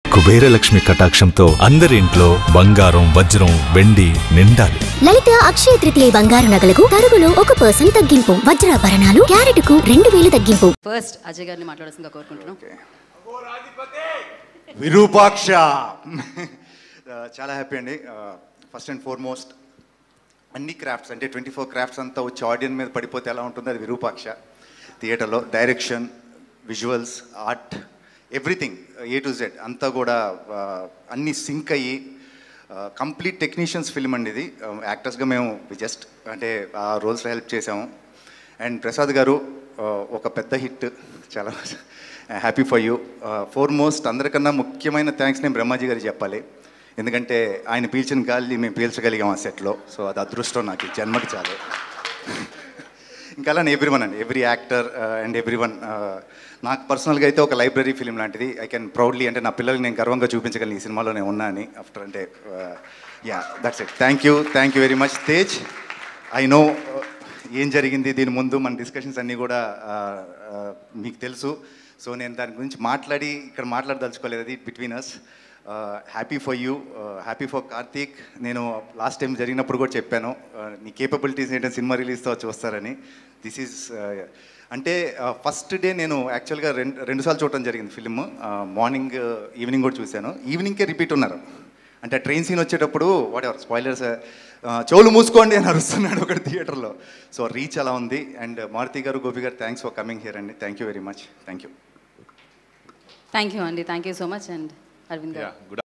కుబేరలక్ష్మి కటాక్షంతో అందరింట్లో బంగారం వజ్రం వెండి నిండాలి లలిత అక్షయ తృతీయ బంగారు నగలకు తరుగులో ఒక పర్సెంట్ తగ్గింపు వజ్రాభరణాలు క్యారెట్కు రెండు వేలు తగ్గింపు ఫస్ట్ అజయ్ గారిని మాట్లాడాల్సిందిగా కోరుకుంటున్నాం విరూపాక్ష చాలా హ్యాపీ అండి ఫస్ట్ అండ్ ఫార్మోస్ట్ అన్ని క్రాఫ్ట్స్ అంటే ట్వంటీ ఫోర్ క్రాఫ్ట్స్ అంతా వచ్చి ఆడియన్ మీద పడిపోతే ఎలా ఉంటుందో అది విరూపాక్ష థియేటర్లో direction visuals art everything A to Z అంతా కూడా uh, అన్ని సింక్ అయ్యి కంప్లీట్ టెక్నీషియన్స్ ఫిల్మ్ అండి ఇది యాక్టర్స్గా మేము జస్ట్ అంటే ఆ రోల్స్లో హెల్ప్ చేసాము అండ్ ప్రసాద్ గారు uh, ఒక పెద్ద హిట్ చాలా హ్యాపీ ఫర్ యూ ఫోర్మోస్ట్ అందరికన్నా ముఖ్యమైన థ్యాంక్స్ నేను బ్రహ్మాజీ గారికి చెప్పాలి ఎందుకంటే ఆయన పీల్చిన గాలి మేము పీల్చగలిగాం ఆ సెట్లో సో అది అదృష్టం నాకు ఈ జన్మకి చాలు ఇంకా అలానే ఎవ్రీ వన్ అండి every actor and every one నాకు పర్సనల్గా అయితే ఒక లైబ్రరీ ఫిలిం లాంటిది ఐ కెన్ ప్రౌడ్లీ అంటే నా పిల్లలకి నేను గర్వంగా చూపించగలను ఈ సినిమాలో నేను ఉన్నా అని ఆఫ్టర్ అంటే yeah that's it thank you thank you very much Tej I know ఏం జరిగింది దీని ముందు మన డిస్కషన్స్ అన్నీ కూడా uh, uh, మీకు తెలుసు సో నేను దాని గురించి మాట్లాడి ఇక్కడ మాట్లాడదలుచుకోలేదు అది between us happy for you happy for Karthik నేను లాస్ట్ టైం జరిగినప్పుడు కూడా చెప్పాను uh, నీ కేపబిలిటీస్ ఏంటంటే సినిమా రిలీజ్తో చూస్తారని దిస్ ఈజ్ అంటే ఫస్ట్ డే నేను యాక్చువల్గా రెండు రెండుసార్లు చూడటం జరిగింది ఫిల్మ్ మార్నింగ్ ఈవినింగ్ కూడా చూశాను ఈవినింగ్కే రిపీట్ ఉన్నారు అంటే ట్రైన్ సీన్ వచ్చేటప్పుడు వాట్ ఎవర్ స్పాయిలర్స్ చెవులు మూసుకోండి అని అరుస్తున్నాడు ఒకటి థియేటర్లో సో రీచ్ అలా ఉంది and Maruti garu Gopi garu thanks for coming here అండి thank you very much thank you thank you అండి thank you so much and Aravind garu good